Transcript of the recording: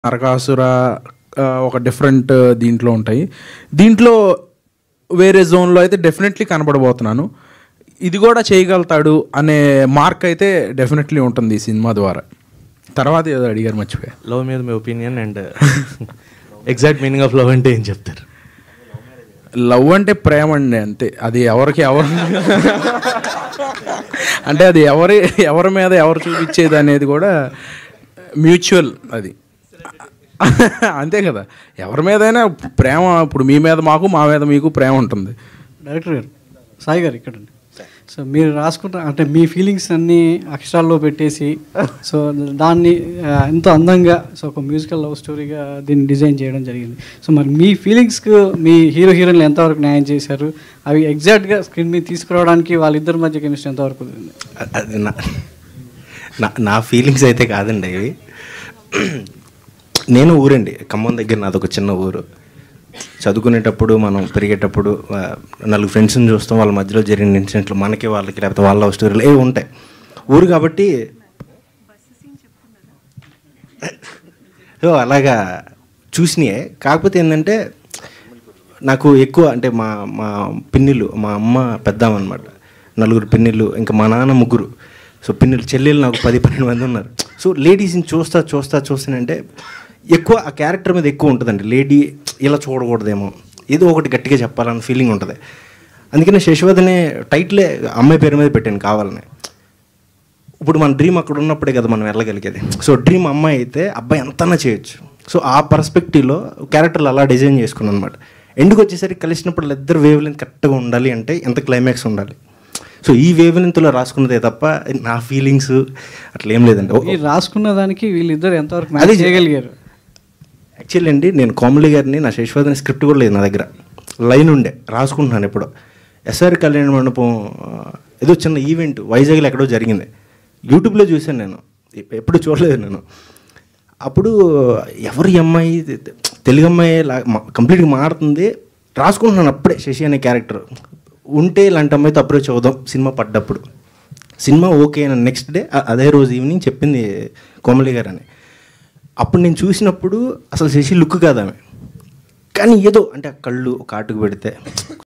నరకాసుర ఆ, ఒక డిఫరెంట్ దీంట్లో ఉంటాయి దీంట్లో వేరే జోన్లో అయితే డెఫినెట్లీ కనబడబోతున్నాను ఇది కూడా చేయగలుగుతాడు అనే మార్క్ అయితే డెఫినెట్లీ ఉంటుంది ఈ సినిమా ద్వారా తర్వాత ఏదో అడిగారు మర్చిపోయా లవ్ మీద మీ opinion and exact meaning of love అంటే ఏం చెప్తారు లవ్ అంటే ప్రేమ అండి అంతే అది ఎవరికి ఎవరు అంటే అది ఎవరి ఎవరి మీద ఎవరు చూపించేది అనేది కూడా మ్యూచువల్ అది అంతే కదా ఎవరి మీదైనా ప్రేమ ఇప్పుడు మీ మీద మాకు మా మీద మీకు ప్రేమ ఉంటుంది డైరెక్టర్ గారు సాయి గారు ఇక్కడ సో మీరు రాసుకుంట అంటే మీ ఫీలింగ్స్ అన్నీ అక్షరాల్లో పెట్టేసి సో దాన్ని ఆ, ఎంతో అందంగా సో ఒక మ్యూజికల్ లవ్ స్టోరీగా దీన్ని డిజైన్ చేయడం జరిగింది సో మరి మీ ఫీలింగ్స్కి మీ హీరో హీరోయిన్లు ఎంతవరకు న్యాయం చేశారు అవి ఎగ్జాక్ట్గా స్క్రీన్ మీద తీసుకురావడానికి వాళ్ళిద్దరి మధ్య కెమిస్ట్రీ ఎంతవరకు కుదిరింది అది నా నా- నా ఫీలింగ్స్ అయితే కాదండి అవి నేను ఊరండి ఖమ్మం దగ్గర నాదొక చిన్న ఊరు చదువుకునేటప్పుడు మనం పెరిగేటప్పుడు ఆ, నలుగురు ఫ్రెండ్స్ని చూస్తాం వాళ్ళ మధ్యలో జరిగిన ఇన్సిడెంట్లు మనకి వాళ్ళకి లేకపోతే వాళ్ళ లవ్ స్టోరీలు ఏ ఉంటాయి ఊరు కాబట్టి సో అలాగా చూసినాయే కాకపోతే ఏంటంటే నాకు ఎక్కువ అంటే మా మా పిన్నిలు మా అమ్మ పెద్దామ అనమాట నలుగురు పిన్నిలు ఇంకా మా నాన్న ముగ్గురు సో పిన్నిలు చెల్లెలు నాకు పది పన్నెండు మంది ఉన్నారు సో లేడీస్ని చూస్తా చూస్తా చూస్తానంటే ఎక్కువ ఆ క్యారెక్టర్ మీద ఎక్కువ ఉంటుందండి లేడీ ఇలా చూడకూడదేమో ఏదో ఒకటి గట్టిగా చెప్పాలన్న ఫీలింగ్ ఉంటుంది అందుకనే శశివదనే టైటిలే అమ్మాయి పేరు మీద పెట్టాను కావాలని ఇప్పుడు మన డ్రీమ్ అక్కడ ఉన్నప్పుడే కదా మనం వెళ్ళగలిగేది సో డ్రీమ్ అమ్మాయి అయితే అబ్బాయి ఎంతనా చేయొచ్చు సో ఆ పర్స్పెక్టివ్లో క్యారెక్టర్లు అలా డిజైన్ చేసుకున్నాను అనమాట ఎందుకు వచ్చేసరికి కలిసినప్పుడు ఇద్దరు వేవ్ లెంత్ కరెక్ట్గా ఉండాలి అంటే ఎంత క్లైమాక్స్ ఉండాలి సో ఈ వేవ్ లెంత్లో రాసుకున్నదే తప్ప నా ఫీలింగ్స్ అట్లా ఏం లేదండి ఓ- మీరు రాసుకున్న దానికి వీళ్ళిద్దరు ఎంతవరకు అది మ్యాచ్ చేయగలిగారు యాక్చువల్లీ అండి నేను కోమలి గారిని నా శశివర్ధన్ స్క్రిప్ట్ కూడా లేదు నా దగ్గర లైన్ ఉండే రాసుకుంటున్నాను ఎప్పుడో ఎస్ఆర్ కళ్యాణ మండపం ఆ, ఏదో చిన్న ఈవెంట్ వైజాగ్లో ఎక్కడో జరిగింది యూట్యూబ్లో చూశాను నేను ఎప్- ఎప్పుడు చూడలేదు నేను అప్పుడు ఎవరు ఈ అమ్మాయి తెలుగు అమ్మాయి కంప్లీట్గా మారుతుంది రాసుకుంటున్నాను అప్పుడే శశి అనే క్యారెక్టర్ ఉంటే ఇలాంటి అమ్మాయితో అప్రోచ్ అవుదాం సినిమా పడ్డప్పుడు సినిమా ఓకే అని నెక్స్ట్ డే అదే రోజు ఈవినింగ్ చెప్పింది కోమలి గారు అని అప్పుడు నేను చూసినప్పుడు అసలు శశి లుక్ కాదు ఆమె కానీ ఏదో అంటే ఆ కళ్ళు ఒక ఆటుకు పెడితే